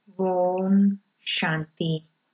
ஓம் சாந்தி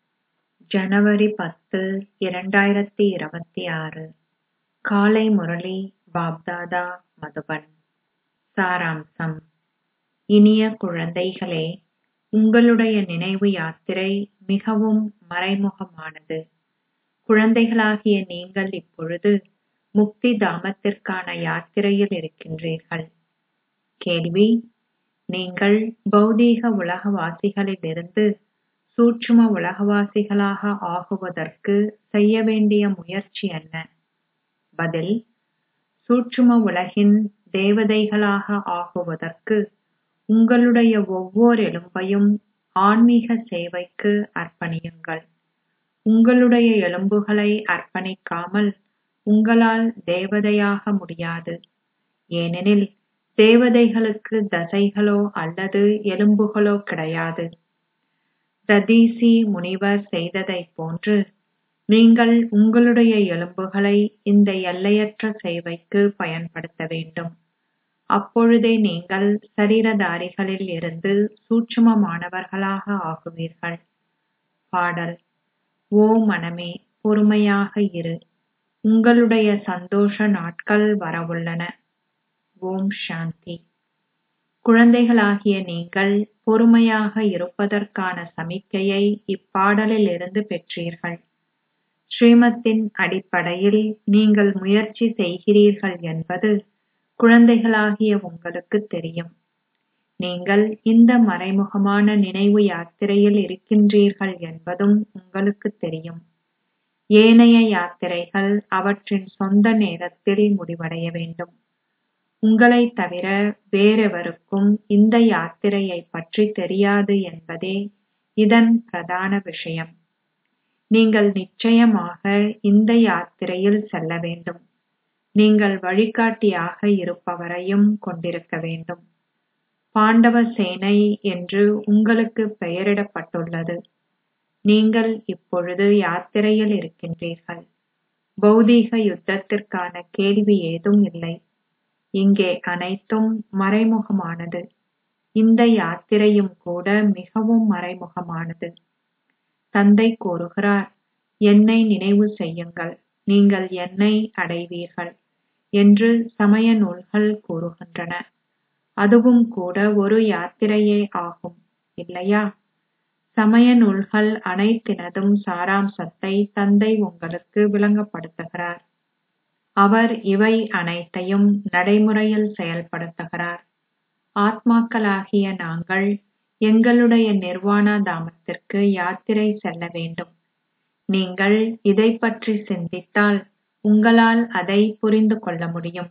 ஜனவரி பத்து இரண்டாயிரத்தி இருபத்தி ஆறு காலை முரளி பாப்தாதா மதுபன் சாராம்சம் இனிய குழந்தைகளே உங்களுடைய நினைவு யாத்திரை மிகவும் மறைமுகமானது குழந்தைகளாகிய நீங்கள் இப்பொழுது முக்தி தாமத்திற்கான யாத்திரையில் இருக்கின்றீர்கள் கேள்வி நீங்கள் பௌதீக உலகவாசிகளிலிருந்து சூட்சும உலகவாசிகளாக ஆகுவதற்கு செய்ய வேண்டிய முயற்சி என்ன பதில் சூட்சும உலகின் தேவதைகளாக ஆகுவதற்கு உங்களுடைய ஒவ்வொரு எலும்பையும் ஆன்மீக சேவைக்கு அர்ப்பணியுங்கள் உங்களுடைய எலும்புகளை அர்ப்பணிக்காமல் உங்களால் தேவதையாக முடியாது ஏனெனில் தேவதைகளுக்கு தசைகளோ அல்லது எலும்புகளோ கிடையாது ததீசி முனிவர் செய்ததைப் போன்று நீங்கள் உங்களுடைய எலும்புகளை இந்த எல்லையற்ற சேவைக்கு பயன்படுத்த வேண்டும் அப்பொழுதே நீங்கள் சரீரதாரிகளில் இருந்து சூட்சுமமானவர்களாக ஆகுவீர்கள் பாடல் ஓ மனமே பொறுமையாக இரு உங்களுடைய சந்தோஷ நாட்கள் வரவுள்ளன ஓம் சாந்தி குழந்தைகளாகிய நீங்கள் பொறுமையாக இருப்பதற்கான சமிக்கையை இப்பாடலில் இருந்து பெற்றீர்கள் ஸ்ரீமத்தின் அடிப்படையில் நீங்கள் முயற்சி செய்கிறீர்கள் என்பது குழந்தைகளாகிய உங்களுக்கு தெரியும் நீங்கள் இந்த மறைமுகமான நினைவு யாத்திரையில் இருக்கின்றீர்கள் என்பதும் உங்களுக்கு தெரியும் ஏனைய யாத்திரைகள் அவற்றின் சொந்த நேரத்தில் முடிவடைய வேண்டும் உங்களைத் தவிர வேறெவருக்கும் இந்த யாத்திரையை பற்றி தெரியாது என்பதே இதன் பிரதான விஷயம் நீங்கள் நிச்சயமாக இந்த யாத்திரையில் செல்ல வேண்டும் நீங்கள் வழிகாட்டியாக இருப்பவரையும் கொண்டிருக்க வேண்டும் பாண்டவ சேனை என்று உங்களுக்கு பெயரிடப்பட்டுள்ளது நீங்கள் இப்பொழுது யாத்திரையில் இருக்கின்றீர்கள் பௌதீக யுத்தத்திற்கான கேள்வி ஏதும் இல்லை இங்கே அனைத்தும் மறைமுகமானது இந்த யாத்திரையும் கூட மிகவும் மறைமுகமானது தந்தை கூறுகிறார் என்னை நினைவு செய்யுங்கள் நீங்கள் என்னை அடைவீர்கள் என்று சமய நூல்கள் கூறுகின்றன அதுவும் கூட ஒரு யாத்திரையே ஆகும் இல்லையா சமய நூல்கள் அனைத்தினதும் சாராம்சத்தை தந்தை உங்களுக்கு விளங்கப்படுத்துகிறார் அவர் இவை அனைத்தையும் நடைமுறையில் செயல்படுத்துகிறார் ஆத்மாக்களாகிய நாங்கள் எங்களுடைய நிர்வாண தாமத்திற்கு யாத்திரை செல்ல வேண்டும் நீங்கள் இதைப் பற்றி சிந்தித்தால் உங்களால் அதை புரிந்து கொள்ள முடியும்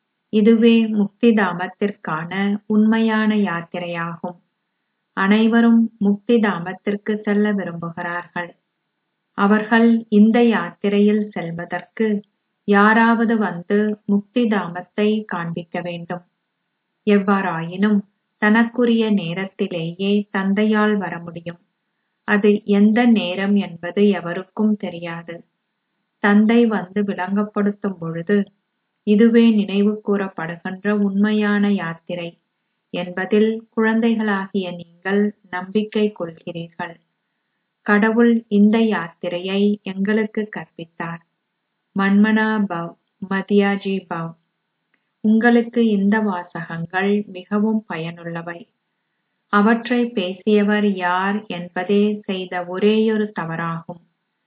இதுவே முக்தி தாமத்திற்கான உண்மையான யாத்திரையாகும் அனைவரும் முக்தி தாமத்திற்கு செல்ல விரும்புகிறார்கள் அவர்கள் இந்த யாத்திரையில் செல்வதற்கு யாராவது வந்து முக்தி தாமத்தை காண்பிக்க வேண்டும் எவ்வாறாயினும் தனக்குரிய நேரத்திலேயே தந்தையால் வர முடியும் அது எந்த நேரம் என்பது எவருக்கும் தெரியாது தந்தை வந்து விளங்கப்படுத்தும் பொழுது இதுவே நினைவு கூறப்படுகின்ற உண்மையான யாத்திரை என்பதில் குழந்தைகளாகிய நீங்கள் நம்பிக்கை கொள்கிறீர்கள் கடவுள் இந்த யாத்திரையை எங்களுக்கு கற்பித்தார் மன்மனா பவ் மதியாஜி பவ் உங்களுக்கு இந்த வாசகங்கள் மிகவும் பயனுள்ளவை அவற்றை பேசியவர் யார் என்பதே செய்த ஒரேயொரு தவறாகும்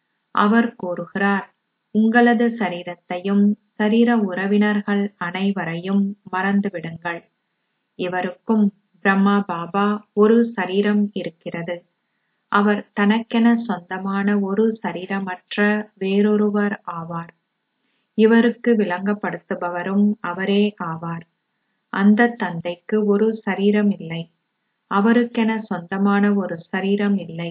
அவர் கூறுகிறார் உங்களது சரீரத்தையும் சரீர உறவினர்கள் அனைவரையும் மறந்துவிடுங்கள் இவருக்கும் பிரம்மா பாபா ஒரு சரீரம் இருக்கிறது அவர் தனக்கென சொந்தமான ஒரு சரீரமற்ற வேறொருவர் ஆவார் இவருக்கு விளங்கப்படுத்துபவரும் அவரே ஆவார் அந்த தந்தைக்கு ஒரு சரீரம் இல்லை அவருக்கென சொந்தமான ஒரு சரீரம் இல்லை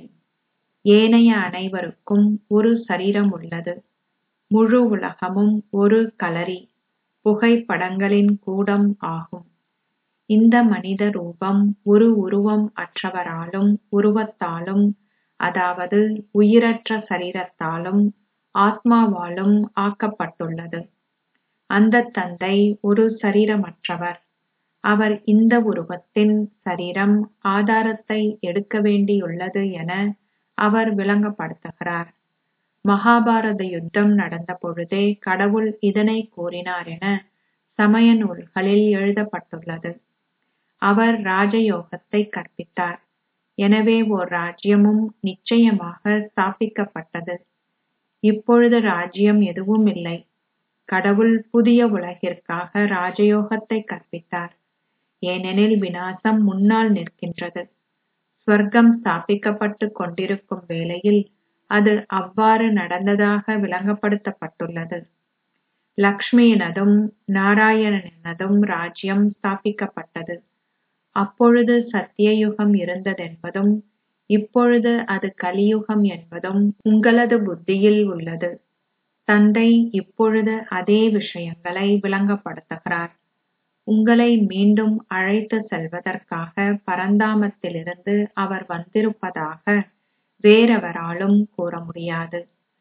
ஏனைய அனைவருக்கும் ஒரு சரீரம் உள்ளது முழு உலகமும் ஒரு கலரி புகைப்படங்களின் கூடம் ஆகும் இந்த மனித ரூபம் ஒரு உருவம் அற்றவராலும் உருவத்தாலும் அதாவது உயிரற்ற சரீரத்தாலும் ஆத்மாவாலும் ஆக்கப்பட்டுள்ளது அந்த தந்தை ஒரு சரீரமற்றவர் அவர் இந்த உருவத்தின் சரீரம் ஆதாரத்தை எடுக்க வேண்டியுள்ளது என அவர் விளங்கப்படுத்துகிறார் மகாபாரத யுத்தம் நடந்த பொழுதே கடவுள் இதனை கூறினார் என சமய நூல்களில் எழுதப்பட்டுள்ளது அவர் ராஜயோகத்தை கற்பித்தார் எனவே ஓர் ராஜ்யமும் நிச்சயமாக ஸ்தாபிக்கப்பட்டது இப்பொழுது ராஜ்யம் எதுவும் இல்லை கடவுள் புதிய உலகிற்காக ராஜயோகத்தை கற்பித்தார் ஏனெனில் வினாசம் முன்னால் நிற்கின்றது ஸ்வர்க்கம் ஸ்தாபிக்கப்பட்டுக் கொண்டிருக்கும் வேளையில் அது அவ்வாறு நடந்ததாக விளங்கப்படுத்தப்பட்டுள்ளது லக்ஷ்மியினதும் நாராயணனினதும் ராஜ்யம் ஸ்தாபிக்கப்பட்டது அப்பொழுது சத்தியயுகம் இருந்ததென்பதும் இப்பொழுது அது கலியுகம் என்பதும் உங்களது புத்தியில் உள்ளது தந்தை இப்பொழுது அதே விஷயங்களை விளங்கப்படுத்துகிறார் உங்களை மீண்டும் அழைத்து செல்வதற்காக பரந்தாமத்திலிருந்து அவர் வந்திருப்பதாக வேறெவராலும் கூற முடியாது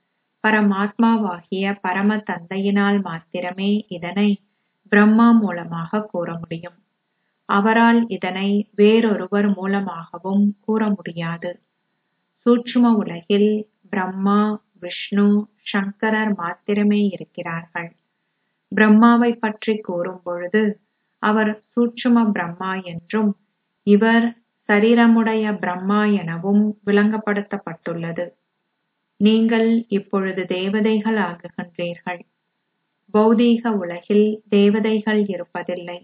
பரமாத்மாவாகிய பரம தந்தையினால் மாத்திரமே இதனை பிரம்மா மூலமாக கூற முடியும் அவரால் இதனை வேறொருவர் மூலமாகவும் கூற முடியாது சூட்சும உலகில் பிரம்மா விஷ்ணு சங்கரர் மாத்திரமே இருக்கிறார்கள் பிரம்மாவை பற்றி கூறும் பொழுது அவர் சூட்சும பிரம்மா என்றும் இவர் சரீரமுடைய பிரம்மா எனவும் விளங்கப்படுத்தப்பட்டுள்ளது நீங்கள் இப்பொழுது தேவதைகள் ஆகுகின்றீர்கள் பௌதீக உலகில் தேவதைகள் இருப்பதில்லை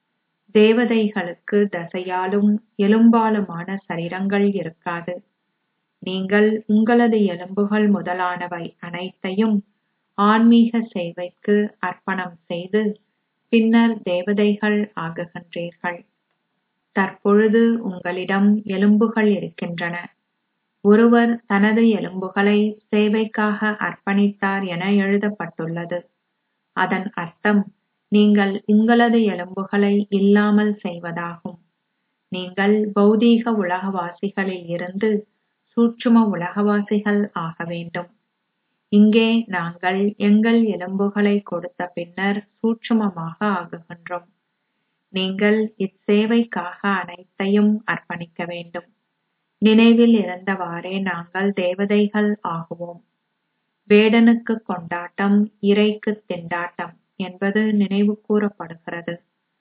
தேவதைகளுக்கு தசையாலும் எலும்பாலுமான சரீரங்கள் இருக்காது நீங்கள் உங்களது எலும்புகள் முதலானவை அனைத்தையும் ஆன்மீக சேவைக்கு அர்ப்பணம் செய்து பின்னர் தேவதைகள் ஆகுகின்றீர்கள் தற்பொழுது உங்களிடம் எலும்புகள் இருக்கின்றன ஒருவர் தனது எலும்புகளை சேவைக்காக அர்ப்பணித்தார் என எழுதப்பட்டுள்ளது அதன் அர்த்தம் நீங்கள் உங்களது எலும்புகளை இல்லாமல் செய்வதாகும் நீங்கள் பௌதீக உலகவாசிகளில் இருந்து சூட்சும உலகவாசிகள் ஆக வேண்டும் இங்கே நாங்கள் எங்கள் எலும்புகளை கொடுத்த பின்னர் சூட்சுமமாக ஆகுகின்றோம் நீங்கள் இச்சேவைக்காக அனைத்தையும் அர்ப்பணிக்க வேண்டும் நினைவில் இருந்தவாறே நாங்கள் தேவதைகள் ஆகுவோம் வேடனுக்கு கொண்டாட்டம் இறைக்கு திண்டாட்டம் என்பது நினைவு கூறப்படுகிறது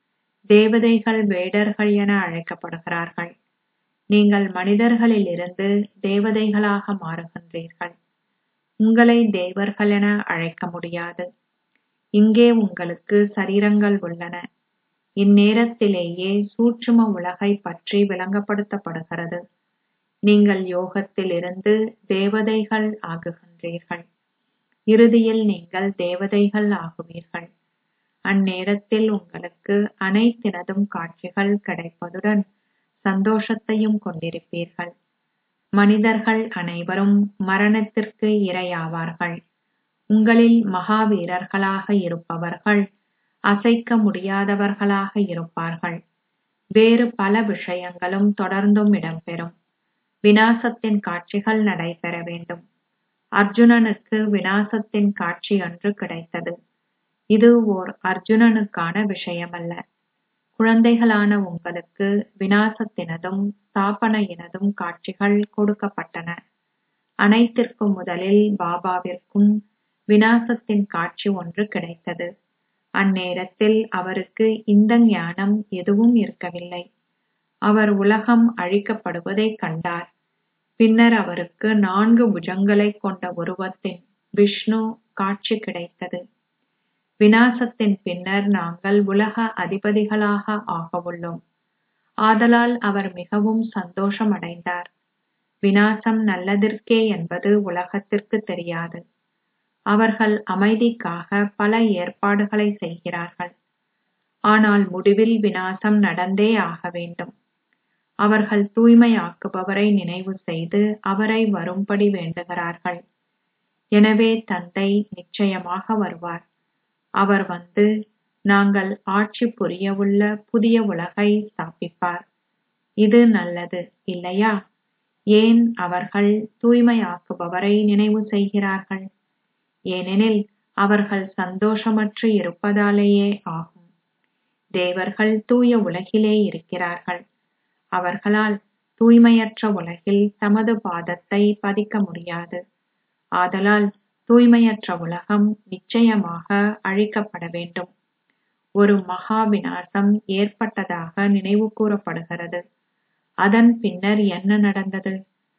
தேவதைகள் வேடர்கள் என அழைக்கப்படுகிறார்கள் நீங்கள் மனிதர்களில் இருந்து தேவதைகளாக மாறுகின்றீர்கள் உங்களை தேவர்கள் என அழைக்க முடியாது இங்கே உங்களுக்கு சரீரங்கள் உள்ளன இந்நேரத்திலேயே சூட்சும உலகை பற்றி விளங்கப்படுத்தப்படுகிறது நீங்கள் யோகத்தில் இருந்து தேவதைகள் ஆகுகின்றீர்கள் இறுதியில் நீங்கள் தேவதைகள் ஆகுவீர்கள் அந்நேரத்தில் உங்களுக்கு அனைத்தினதும் காட்சிகள் கிடைப்பதுடன் சந்தோஷத்தையும் கொண்டிருப்பீர்கள் மனிதர்கள் அனைவரும் மரணத்திற்கு இரையாவார்கள் உங்களில் மகாவீரர்களாக இருப்பவர்கள் அசைக்க முடியாதவர்களாக இருப்பார்கள் வேறு பல விஷயங்களும் தொடர்ந்தும் இடம்பெறும் வினாசத்தின் காட்சிகள் நடைபெற வேண்டும் அர்ஜுனனுக்கு வினாசத்தின் காட்சி ஒன்று கிடைத்தது இது ஓர் அர்ஜுனனுக்கான விஷயமல்ல குழந்தைகளான உங்களுக்கு வினாசத்தினதும் ஸ்தாபனையினதும் காட்சிகள் கொடுக்கப்பட்டன அனைத்திற்கும் முதலில் பாபாவிற்கும் வினாசத்தின் காட்சி ஒன்று கிடைத்தது அந்நேரத்தில் அவருக்கு இந்த ஞானம் எதுவும் இருக்கவில்லை அவர் உலகம் அழிக்கப்படுவதைக் கண்டார் பின்னர் அவருக்கு நான்கு புஜங்களைக் கொண்ட உருவத்தின் விஷ்ணு காட்சி கிடைத்தது வினாசத்தின் பின்னர் நாங்கள் உலக அதிபதிகளாக ஆகவுள்ளோம் ஆதலால் அவர் மிகவும் சந்தோஷம் அடைந்தார் வினாசம் நல்லதிற்கே என்பது உலகத்திற்கு தெரியாது அவர்கள் அமைதிக்காக பல ஏற்பாடுகளை செய்கிறார்கள் ஆனால் முடிவில் வினாசம் நடந்தே ஆக வேண்டும் அவர்கள் தூய்மையாக்குபவரை நினைவு செய்து அவரை வரும்படி வேண்டுகிறார்கள் எனவே தந்தை நிச்சயமாக வருவார் அவர் வந்து நாங்கள் ஆட்சி புரியவுள்ள புதிய உலகை ஸ்தாபிப்பார் இது நல்லது இல்லையா ஏன் அவர்கள் தூய்மையாக்குபவரை நினைவு செய்கிறார்கள் ஏனெனில் அவர்கள் சந்தோஷமற்று இருப்பதாலேயே ஆகும் தேவர்கள் தூய உலகிலே இருக்கிறார்கள் அவர்களால் தூய்மையற்ற உலகில் தமது பாதத்தை பதிக்க முடியாது ஆதலால் தூய்மையற்ற உலகம் நிச்சயமாக அழிக்கப்பட வேண்டும் ஒரு மகா விநாசம் ஏற்பட்டதாக நினைவு கூறப்படுகிறது அதன் பின்னர் என்ன நடந்தது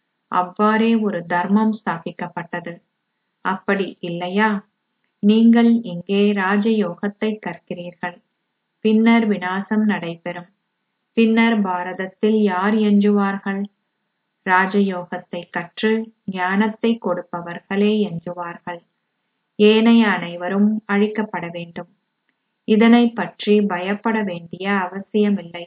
அவ்வாறே ஒரு தர்மம் ஸ்தாபிக்கப்பட்டது அப்படி இல்லையா நீங்கள் இங்கே ராஜயோகத்தை கற்கிறீர்கள் பின்னர் விநாசம் நடைபெறும் பின்னர் பாரதத்தில் யார் எஞ்சுவார்கள் ராஜயோகத்தை கற்று ஞானத்தை கொடுப்பவர்களே எஞ்சுவார்கள் ஏனைய அனைவரும் அழிக்கப்பட வேண்டும் இதனை பற்றி பயப்பட வேண்டிய அவசியமில்லை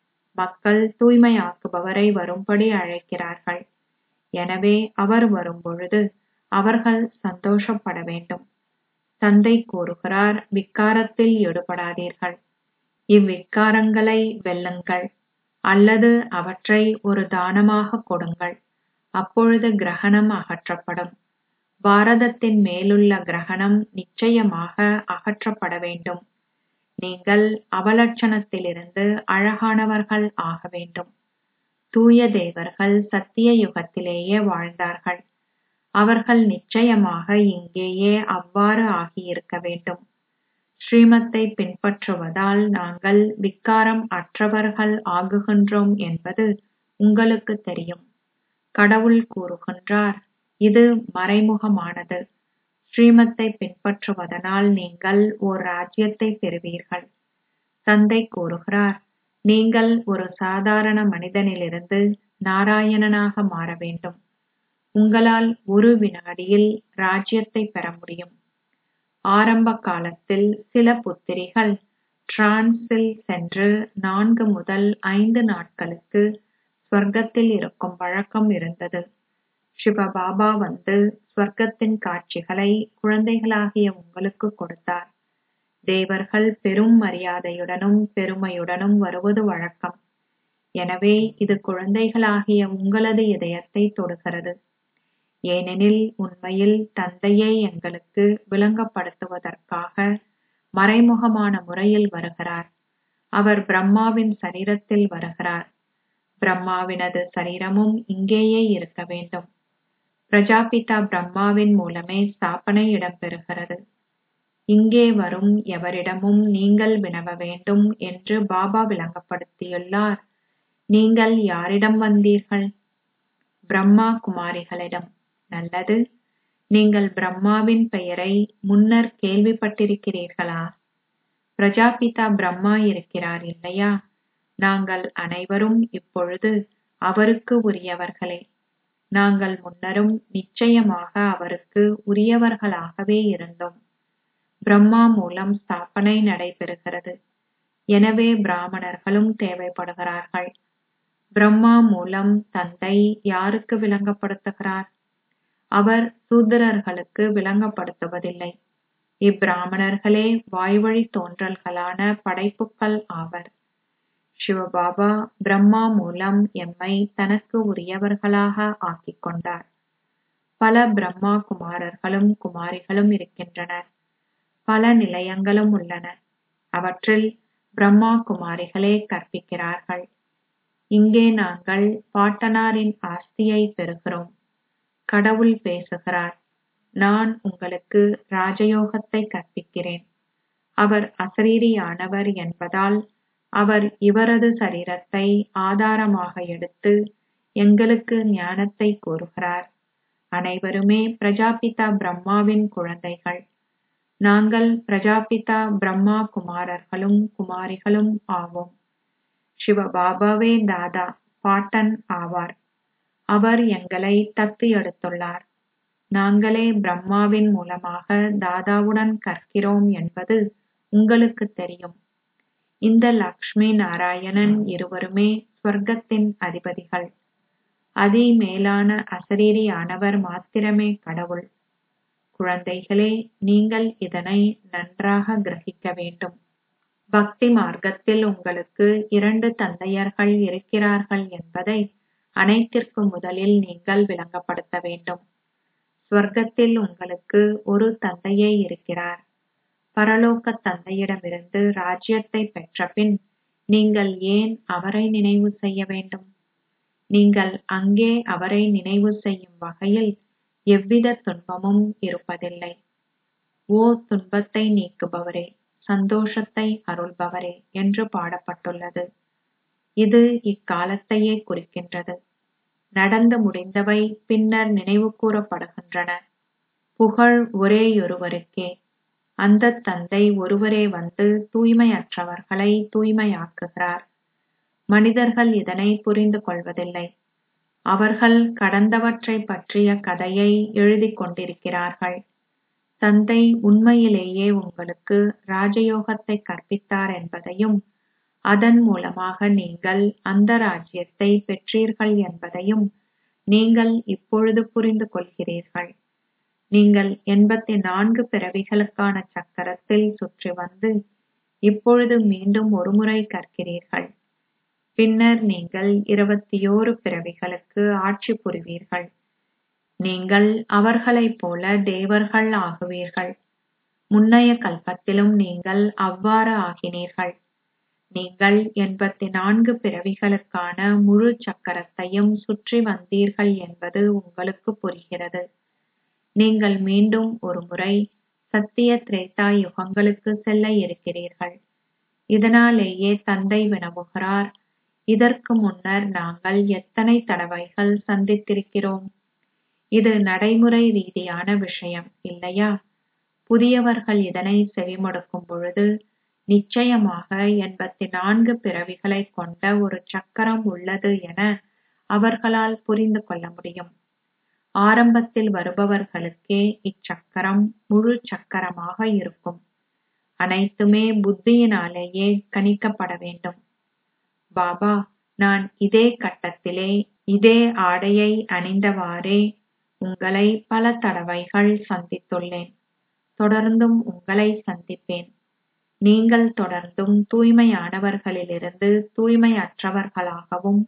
மக்கள் தூய்மையாக்குபவரை வரும்படி அழைக்கிறார்கள் எனவே அவர் வரும்பொழுது அவர்கள் சந்தோஷப்பட வேண்டும் தந்தை கூறுகிறார் விக்காரத்தில் ஈடுபடாதீர்கள் இவ்விக்காரங்களை வெல்லுங்கள் அல்லது அவற்றை ஒரு தானமாக கொடுங்கள் அப்பொழுது கிரகணம் அகற்றப்படும் பாரதத்தின் மேலுள்ள கிரகணம் நிச்சயமாக அகற்றப்பட வேண்டும் நீங்கள் அவலட்சணத்திலிருந்து அழகானவர்கள் ஆக வேண்டும் தூய தேவர்கள் சத்திய யுகத்திலேயே வாழ்ந்தார்கள் அவர்கள் நிச்சயமாக இங்கேயே அவ்வாறு ஆகியிருக்க வேண்டும் ஸ்ரீமத்தை பின்பற்றுவதால் நாங்கள் விக்காரம் அற்றவர்கள் ஆகுகின்றோம் என்பது உங்களுக்கு தெரியும் கடவுள் கூறுகின்றார் இது மறைமுகமானது ஸ்ரீமத்தை பின்பற்றுவதனால் நீங்கள் ஓர் ராஜ்யத்தை பெறுவீர்கள் தந்தை கூறுகிறார் நீங்கள் ஒரு சாதாரண மனிதனிலிருந்து நாராயணனாக மாற வேண்டும் உங்களால் ஒரு வினாடியில் ராஜ்யத்தை பெற முடியும் ஆரம்ப காலத்தில் சில புத்திரிகள் டிரான்ஸில் சென்று நான்கு முதல் ஐந்து நாட்களுக்கு ஸ்வர்க்கத்தில் இருக்கும் வழக்கம் இருந்தது சிவபாபா வந்து ஸ்வர்க்கத்தின் காட்சிகளை குழந்தைகளாகிய உங்களுக்கு கொடுத்தார் தேவர்கள் பெரும் மரியாதையுடனும் பெருமையுடனும் வருவது வழக்கம் எனவே இது குழந்தைகளாகிய உங்களது இதயத்தை தொடுகிறது ஏனெனில் உண்மையில் தந்தையே எங்களுக்கு விளங்கப்படுத்துவதற்காக மறைமுகமான முறையில் வருகிறார் அவர் பிரம்மாவின் சரீரத்தில் வருகிறார் பிரம்மாவினது சரீரமும் இங்கேயே இருக்க வேண்டும் பிரஜாபிதா பிரம்மாவின் மூலமே ஸ்தாபனை இடம்பெறுகிறது இங்கே வரும் எவரிடமும் நீங்கள் வினவ வேண்டும் என்று பாபா விளங்கப்படுத்தியுள்ளார் நீங்கள் யாரிடம் வந்தீர்கள் பிரம்மா குமாரிகளிடம் நல்லது நீங்கள் பிரம்மாவின் பெயரை முன்னர் கேள்விப்பட்டிருக்கிறீர்களா பிரஜாபிதா பிரம்மா இருக்கிறார் இல்லையா நாங்கள் அனைவரும் இப்பொழுது அவருக்கு உரியவர்களே நாங்கள் முன்னரும் நிச்சயமாக அவருக்கு உரியவர்களாகவே இருந்தோம் பிரம்மா மூலம் ஸ்தாபனை நடைபெறுகிறது எனவே பிராமணர்களும் தேவைப்படுகிறார்கள் பிரம்மா மூலம் தந்தை யாருக்கு விளங்கப்படுத்துகிறார் அவர் சூத்திரர்களுக்கு விளங்கப்படுத்துவதில்லை இப்பிராமணர்களே வாய்வழி தோன்றல்களான படைப்புக்கள் ஆவர் சிவபாபா பிரம்மா மூலம் எம்மை தனக்கு உரியவர்களாக ஆக்கிக் கொண்டார் பல பிரம்மா குமாரர்களும் குமாரிகளும் இருக்கின்றனர் பல நிலையங்களும் உள்ளன அவற்றில் பிரம்மா குமாரிகளே கற்பிக்கிறார்கள் இங்கே நாங்கள் பாட்டனாரின் ஆஸ்தியை பெறுகிறோம் கடவுள் பேசுகிறார் நான் உங்களுக்கு ராஜயோகத்தை கற்பிக்கிறேன் அவர் அசரீரியானவர் என்பதால் அவர் இவரது சரீரத்தை ஆதாரமாக எடுத்து எங்களுக்கு ஞானத்தை கூறுகிறார் அனைவருமே பிரஜாபிதா பிரம்மாவின் குழந்தைகள் நாங்கள் பிரஜாபிதா பிரம்மா குமாரர்களும் குமாரிகளும் ஆவோம் சிவபாபாவே தாதா பாட்டன் ஆவார் அவர் எங்களை தத்து எடுத்துள்ளார் நாங்களே பிரம்மாவின் மூலமாக தாதாவுடன் கற்கிறோம் என்பது உங்களுக்கு தெரியும் இந்த லக்ஷ்மி நாராயணன் இருவருமே ஸ்வர்க்கத்தின் அதிபதிகள் அதி மேலான அசரீரியானவர் மாத்திரமே கடவுள் குழந்தைகளே நீங்கள் இதனை நன்றாக கிரகிக்க வேண்டும் பக்தி மார்க்கத்தில் உங்களுக்கு இரண்டு தந்தையர்கள் இருக்கிறார்கள் என்பதை அனைத்திற்கு முதலில் நீங்கள் விளங்கப்படுத்த வேண்டும் ஸ்வர்க்கத்தில் உங்களுக்கு ஒரு தந்தையே இருக்கிறார் பரலோக தந்தையிடமிருந்து ராஜ்யத்தை பெற்றபின் நீங்கள் ஏன் அவரை நினைவு செய்ய வேண்டும் நீங்கள் அங்கே அவரை நினைவு செய்யும் வகையில் எவ்வித துன்பமும் இருப்பதில்லை ஓ துன்பத்தை நீக்குபவரே சந்தோஷத்தை அருள்பவரே என்று பாடப்பட்டுள்ளது இது இக்காலத்தையே குறிக்கின்றது நடந்து முடிந்தவை பின்னர் நினைவு கூறப்படுகின்றன புகழ் ஒரேயொருவருக்கே அந்த தந்தை ஒருவரே வந்து தூய்மையற்றவர்களை தூய்மையாக்குகிறார் மனிதர்கள் இதனை புரிந்து கொள்வதில்லை அவர்கள் கடந்தவற்றை பற்றிய கதையை எழுதிக் கொண்டிருக்கிறார்கள் தந்தை உண்மையிலேயே உங்களுக்கு ராஜயோகத்தை கற்பித்தார் என்பதையும் அதன் மூலமாக நீங்கள் அந்த ராஜ்யத்தை பெற்றீர்கள் என்பதையும் நீங்கள் இப்பொழுது புரிந்து கொள்கிறீர்கள் நீங்கள் எண்பத்தி நான்கு பிறவிகளுக்கான சக்கரத்தில் சுற்றி வந்து இப்பொழுது மீண்டும் ஒருமுறை கற்கிறீர்கள் பின்னர் நீங்கள் இருபத்தியோரு பிறவிகளுக்கு ஆட்சி புரிவீர்கள் நீங்கள் அவர்களைப் போல தேவர்கள் ஆகுவீர்கள் முன்னைய கல்பத்திலும் நீங்கள் அவ்வாறு ஆகினீர்கள் நீங்கள் எண்பத்தி நான்கு பிறவிகளுக்கான முழு சக்கரத்தையும் சுற்றி வந்தீர்கள் என்பது உங்களுக்கு புரிகிறது நீங்கள் மீண்டும் ஒரு முறை சத்திய திரேதா யுகங்களுக்கு செல்ல இருக்கிறீர்கள் இதனாலேயே தந்தை வினவுகிறார் இதற்கு முன்னர் நாங்கள் எத்தனை தடவைகள் சந்தித்திருக்கிறோம் இது நடைமுறை ரீதியான விஷயம் இல்லையா புதியவர்கள் இதனை செவிமடுக்கும் பொழுது நிச்சயமாக எண்பத்தி நான்கு பிறவிகளை கொண்ட ஒரு சக்கரம் உள்ளது என அவர்களால் புரிந்து கொள்ள முடியும் ஆரம்பத்தில் வருபவர்களுக்கே இச்சக்கரம் முழு சக்கரமாக இருக்கும் அனைத்துமே புத்தியினாலேயே கணிக்கப்பட வேண்டும் பாபா நான் இதே கட்டத்திலே இதே ஆடையை அணிந்தவாறே உங்களை பல தடவைகள் சந்தித்துள்ளேன் தொடர்ந்தும் உங்களை சந்திப்பேன் நீங்கள் தொடர்ந்தும் தூய்மையானவர்களிலிருந்து தூய்மையற்றவர்களாகவும்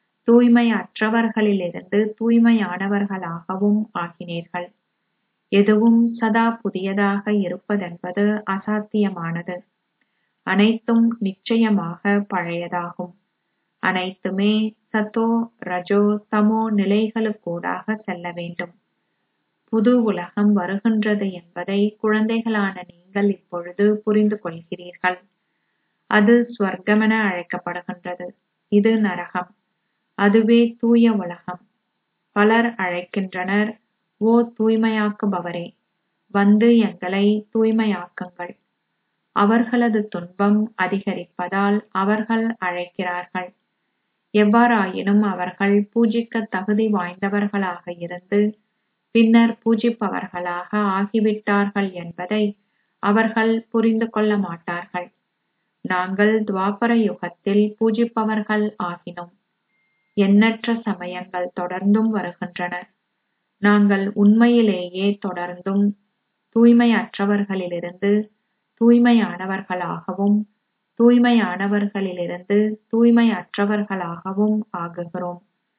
தூய்மையற்றவர்களிலிருந்து தூய்மையானவர்களாகவும் ஆகினீர்கள் எதுவும் சதா புதியதாக இருப்பதென்பது அசாத்தியமானது அனைத்தும் நிச்சயமாக பழையதாகும் அனைத்துமே சத்தோ ரஜோ தமோ நிலைகளுக்கூடாக செல்ல வேண்டும் புது உலகம் வருகின்றது என்பதை குழந்தைகளான நீங்கள் இப்பொழுது புரிந்து கொள்கிறீர்கள் அது ஸ்வர்க்கமென அழைக்கப்படுகின்றது இது நரகம் அதுவே தூய உலகம் பலர் அழைக்கின்றனர் ஓ தூய்மையாக்குபவரே வந்து எங்களை தூய்மையாக்குங்கள் அவர்களது துன்பம் அதிகரிப்பதால் அவர்கள் அழைக்கிறார்கள் எவ்வாறாயினும் அவர்கள் பூஜிக்க தகுதி வாய்ந்தவர்களாக இருந்து பின்னர் பூஜிப்பவர்களாக ஆகிவிட்டார்கள் என்பதை அவர்கள் புரிந்து கொள்ள மாட்டார்கள் நாங்கள் துவாபர யுகத்தில் பூஜிப்பவர்கள் ஆகினோம் எண்ணற்ற சமயங்கள் தொடர்ந்தும் வருகின்றன நாங்கள் உண்மையிலேயே தொடர்ந்தும் தூய்மையற்றவர்களிலிருந்து தூய்மையானவர்களாகவும் தூய்மையானவர்களிலிருந்து தூய்மையற்றவர்களாகவும் ஆகுகிறோம்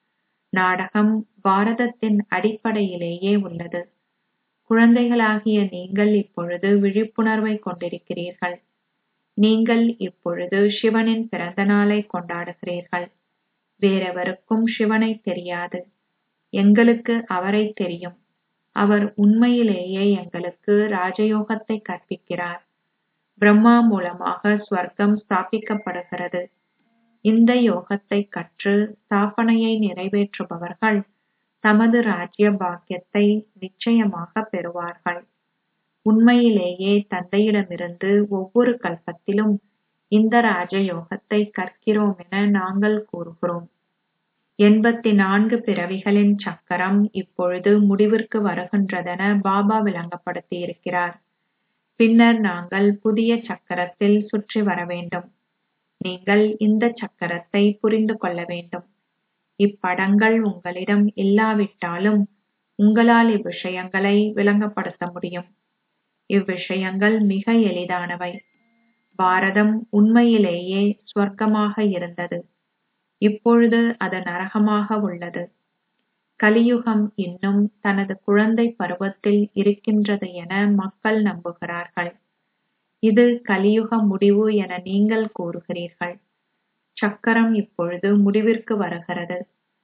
நாடகம் பாரதத்தின் அடிப்படையிலேயே உள்ளது குழந்தைகளாகிய நீங்கள் இப்பொழுது விழிப்புணர்வை கொண்டிருக்கிறீர்கள் நீங்கள் இப்பொழுது சிவனின் பிறந்த நாளை கொண்டாடுகிறீர்கள் வேறெவருக்கும் சிவனை தெரியாது எங்களுக்கு அவரை தெரியும் அவர் உண்மையிலேயே எங்களுக்கு ராஜயோகத்தை கற்பிக்கிறார் பிரம்மா மூலமாக ஸ்வர்க்கம் ஸ்தாபிக்கப்படுகிறது இந்த யோகத்தை கற்று ஸ்தாபனையை நிறைவேற்றுபவர்கள் தமது ராஜ்ய பாக்கியத்தை நிச்சயமாக பெறுவார்கள் உண்மையிலேயே தந்தையிடமிருந்து ஒவ்வொரு கல்பத்திலும் இந்த ராஜயோகத்தை கற்கிறோம் என நாங்கள் கூறுகிறோம் எண்பத்தி நான்கு பிறவிகளின் சக்கரம் இப்பொழுது முடிவிற்கு வருகின்றதென பாபா விளங்கப்படுத்தியிருக்கிறார் பின்னர் நாங்கள் புதிய சக்கரத்தில் சுற்றி வர வேண்டும் நீங்கள் இந்த சக்கரத்தை புரிந்து கொள்ள வேண்டும் இப்படங்கள் உங்களிடம் இல்லாவிட்டாலும் உங்களால் இவ்விஷயங்களை விளங்கப்படுத்த முடியும் இவ்விஷயங்கள் மிக எளிதானவை பாரதம் உண்மையிலேயே ஸ்வர்க்கமாக இருந்தது இப்பொழுது அது நரகமாக உள்ளது கலியுகம் இன்னும் தனது குழந்தை பருவத்தில் இருக்கின்றது என மக்கள் நம்புகிறார்கள் இது கலியுக முடிவு என நீங்கள் கூறுகிறீர்கள் சக்கரம் இப்பொழுது முடிவிற்கு வருகிறது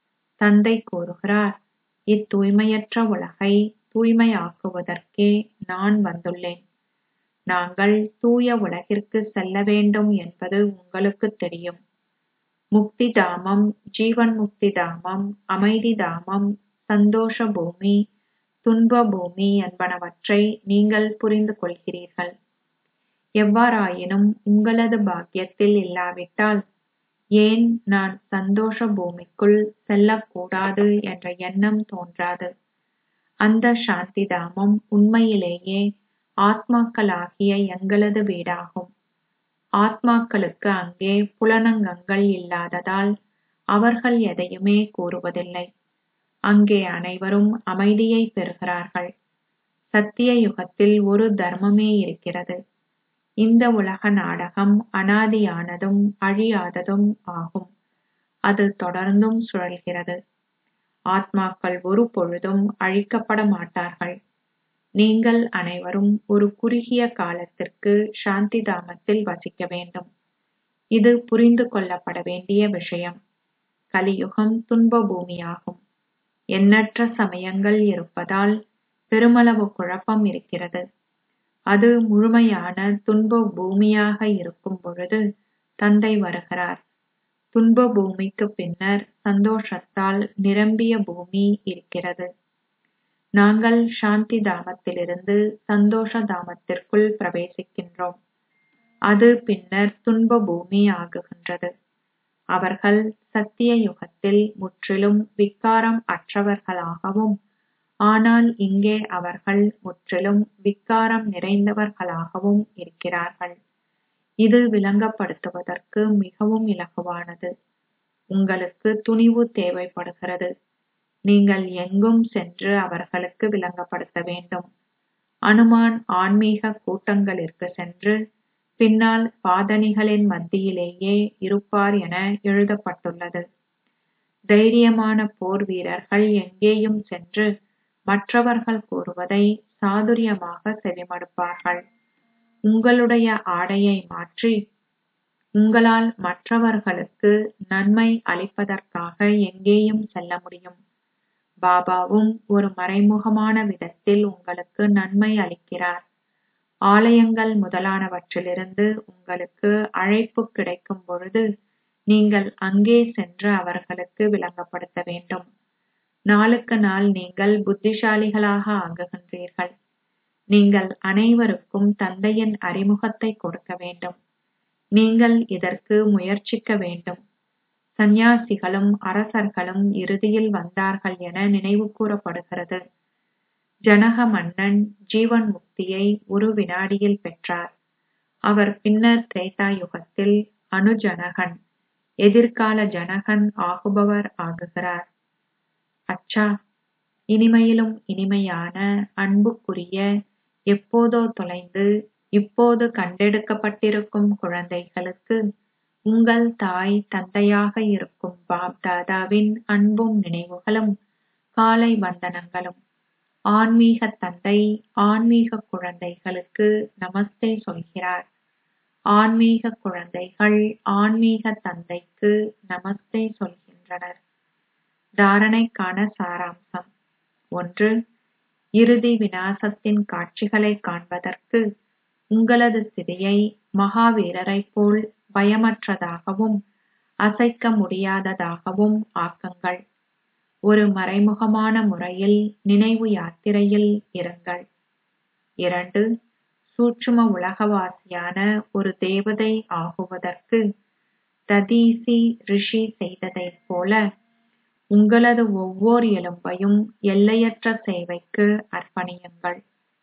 தந்தை கூறுகிறார் இத்தூய்மையற்ற உலகை தூய்மையாக்குவதற்கே நான் வந்துள்ளேன் நாங்கள் தூய உலகிற்கு செல்ல வேண்டும் என்பது உங்களுக்கு தெரியும் முக்தி தாமம் ஜீவன் முக்தி தாமம் அமைதி தாமம் சந்தோஷ பூமி துன்ப பூமி என்பனவற்றை நீங்கள் புரிந்து கொள்கிறீர்கள் எவ்வாறாயினும் உங்களது பாக்கியத்தில் இல்லாவிட்டால் ஏன் நான் சந்தோஷ பூமிக்குள் செல்லக்கூடாது என்ற எண்ணம் தோன்றாது அந்த சாந்தி தாமம் உண்மையிலேயே ஆத்மாக்களாகிய எங்களது வீடாகும் ஆத்மாக்களுக்கு அங்கே புலனங்கங்கள் இல்லாததால் அவர்கள் எதையுமே கூறுவதில்லை அங்கே அனைவரும் அமைதியை பெறுகிறார்கள் சத்திய யுகத்தில் ஒரு தர்மமே இருக்கிறது இந்த உலக நாடகம் அனாதியானதும் அழியாததும் ஆகும் அது தொடர்ந்தும் சுழல்கிறது ஆத்மாக்கள் ஒரு பொழுதும் அழிக்கப்பட மாட்டார்கள் நீங்கள் அனைவரும் ஒரு குறுகிய காலத்திற்கு சாந்தி தாமத்தில் வசிக்க வேண்டும் இது புரிந்து கொள்ளப்பட வேண்டிய விஷயம் கலியுகம் துன்ப பூமியாகும் எண்ணற்ற சமயங்கள் இருப்பதால் பெருமளவு குழப்பம் இருக்கிறது அது முழுமையான துன்ப பூமியாக இருக்கும் பொழுது தந்தை வருகிறார் துன்ப பூமிக்கு பின்னர் சந்தோஷத்தால் நிரம்பிய பூமி இருக்கிறது நாங்கள் சாந்தி தாமத்திலிருந்து சந்தோஷ தாமத்திற்குள் பிரவேசிக்கின்றோம் அது பின்னர் துன்ப பூமி ஆகுகின்றது அவர்கள் சத்திய யுகத்தில் முற்றிலும் விக்காரம் அற்றவர்களாகவும் ஆனால் இங்கே அவர்கள் முற்றிலும் விக்காரம் நிறைந்தவர்களாகவும் இருக்கிறார்கள் இது விளங்கப்படுத்துவதற்கு மிகவும் இலகுவானது உங்களுக்கு துணிவு தேவைப்படுகிறது நீங்கள் எங்கும் சென்று அவர்களுக்கு விளங்கப்படுத்த வேண்டும் அனுமான் ஆன்மீக கூட்டங்களிற்கு சென்று பின்னால் பாதணிகளின் மத்தியிலேயே இருப்பார் என எழுதப்பட்டுள்ளது தைரியமான போர் வீரர்கள் எங்கேயும் சென்று மற்றவர்கள் கூறுவதை சாதுரியமாக செவிமடுப்பார்கள் உங்களுடைய ஆடையை மாற்றி உங்களால் மற்றவர்களுக்கு நன்மை அளிப்பதற்காக எங்கேயும் செல்ல முடியும் பாபாவும் ஒரு மறைமுகமான விதத்தில் உங்களுக்கு நன்மை அளிக்கிறார் ஆலயங்கள் முதலானவற்றிலிருந்து உங்களுக்கு அழைப்பு கிடைக்கும் பொழுது நீங்கள் அங்கே சென்று அவர்களுக்கு விளங்கப்படுத்த வேண்டும் நாளுக்கு நாள் நீங்கள் புத்திசாலிகளாக ஆகுகின்றீர்கள் நீங்கள் அனைவருக்கும் தந்தையின் அறிமுகத்தை கொடுக்க வேண்டும் நீங்கள் இதற்கு முயற்சிக்க வேண்டும் சந்நியாசிகளும் அரசர்களும் இறுதியில் வந்தார்கள் என நினைவு கூறப்படுகிறது ஜனக மன்னன் ஜீவன் முக்தியை ஒரு வினாடியில் பெற்றார் அவர் பின்னர் திரேதா யுகத்தில் அனுஜனகன் எதிர்கால ஜனகன் ஆகுபவர் ஆகுகிறார் அச்சா இனிமையிலும் இனிமையான அன்புக்குரிய எப்போதோ தொலைந்து இப்போது கண்டெடுக்கப்பட்டிருக்கும் குழந்தைகளுக்கு உங்கள் தாய் தந்தையாக இருக்கும் பாப் தாதாவின் அன்பும் நினைவுகளும் காலை வந்தனங்களும் ஆன்மீக தந்தை ஆன்மீக குழந்தைகளுக்கு நமஸ்தே சொல்கிறார் ஆன்மீக குழந்தைகள் ஆன்மீக தந்தைக்கு நமஸ்தே சொல்கின்றனர் தாரணைக்கான சாராம்சம் ஒன்று இறுதி விநாசத்தின் காட்சிகளை காண்பதற்கு உங்களது ஸ்திதியை மகாவீரரைப் போல் பயமற்றதாகவும் அசைக்க முடியாததாகவும் ஆக்குங்கள் ஒரு மறைமுகமான முறையில் நினைவு யாத்திரையில் இருங்கள் இரண்டு சூட்சும உலகவாசியான ஒரு தேவதை ஆகுவதற்கு ததீசி ரிஷி செய்ததைப் போல உங்களது ஒவ்வொரு எலும்பையும் எல்லையற்ற சேவைக்கு அர்ப்பணியுங்கள்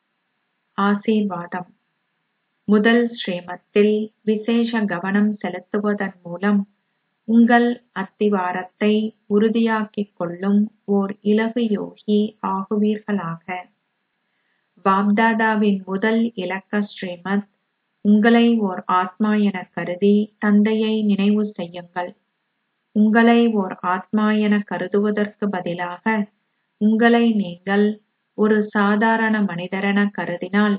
ஆசீர்வாதம் முதல் ஸ்ரீமத்தில் விசேஷ கவனம் செலுத்துவதன் மூலம் உங்கள் அத்திவாரத்தை உறுதியாக்கிக் கொள்ளும் ஓர் இலகு யோகி ஆகுவீர்களாக பாப்தாதாவின் முதல் இலக்க ஸ்ரீமத் உங்களை ஓர் ஆத்மா எனக் கருதி தந்தையை நினைவு செய்யுங்கள் உங்களை ஓர் ஆத்மா என கருதுவதற்கு பதிலாக உங்களை நீங்கள் ஒரு சாதாரண மனிதரென கருதினால்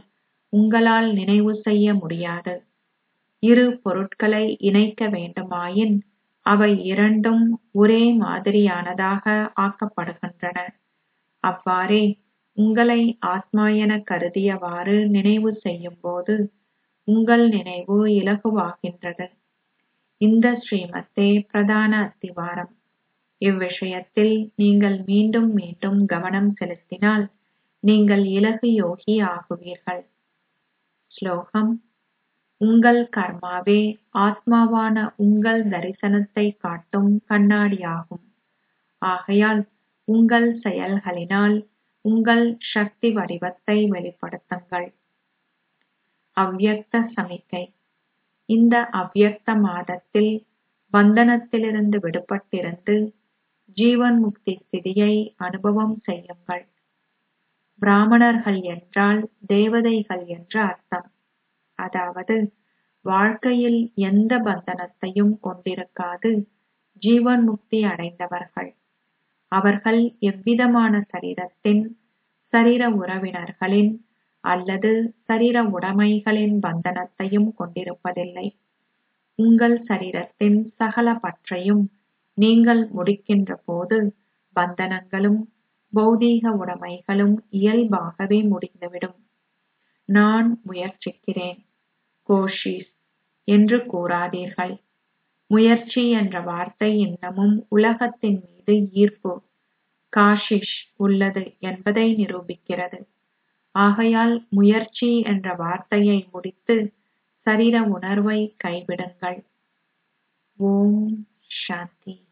உங்களால் நினைவு செய்ய முடியாது இரு பொருட்களை இணைக்க வேண்டுமாயின் அவை இரண்டும் ஒரே மாதிரியானதாக ஆக்கப்படுகின்றன அவ்வாறே உங்களை ஆத்மா என கருதியவாறு நினைவு செய்யும்போது உங்கள் நினைவு இலகுவாகின்றது இந்த ஸ்ரீமத்தே பிரதான அத்திவாரம் இவ்விஷயத்தில் நீங்கள் மீண்டும் மீண்டும் கவனம் செலுத்தினால் நீங்கள் இலகு யோகி ஆகுவீர்கள் ஸ்லோகம் உங்கள் கர்மாவே ஆத்மாவான உங்கள் தரிசனத்தை காட்டும் கண்ணாடியாகும் ஆகையால் உங்கள் செயல்களினால் உங்கள் சக்தி வடிவத்தை வெளிப்படுத்துங்கள் அவ்யக்த சமிக்கை இந்த அவ்யக்த மாதத்தில் பந்தனத்திலிருந்து விடுபட்டிருந்து ஜீவன் முக்தி ஸ்திதியை அனுபவம் செய்யுங்கள் பிராமணர்கள் என்றால் தேவதைகள் என்று அர்த்தம் அதாவது வாழ்க்கையில் எந்த பந்தனத்தையும் கொண்டிருக்காது ஜீவன் முக்தி அடைந்தவர்கள் அவர்கள் எவ்விதமான சரீரத்தின் சரீர உறவினர்களின் அல்லது சரீர உடைமைகளின் பந்தனத்தையும் கொண்டிருப்பதில்லை உங்கள் சரீரத்தின் சகல பற்றையும் நீங்கள் முடிக்கின்ற போது பந்தனங்களும் பௌதீக உடைமைகளும் இயல்பாகவே முடிந்துவிடும் நான் முயற்சிக்கிறேன் கோஷிஸ் என்று கூறாதீர்கள் முயற்சி என்ற வார்த்தை இன்னமும் உலகத்தின் மீது ஈர்ப்பு காஷிஷ் உள்ளது என்பதை நிரூபிக்கிறது ஆகையால் முயற்சி என்ற வார்த்தையை முடித்து சரீர உணர்வை கைவிடுங்கள் ஓம் சாந்தி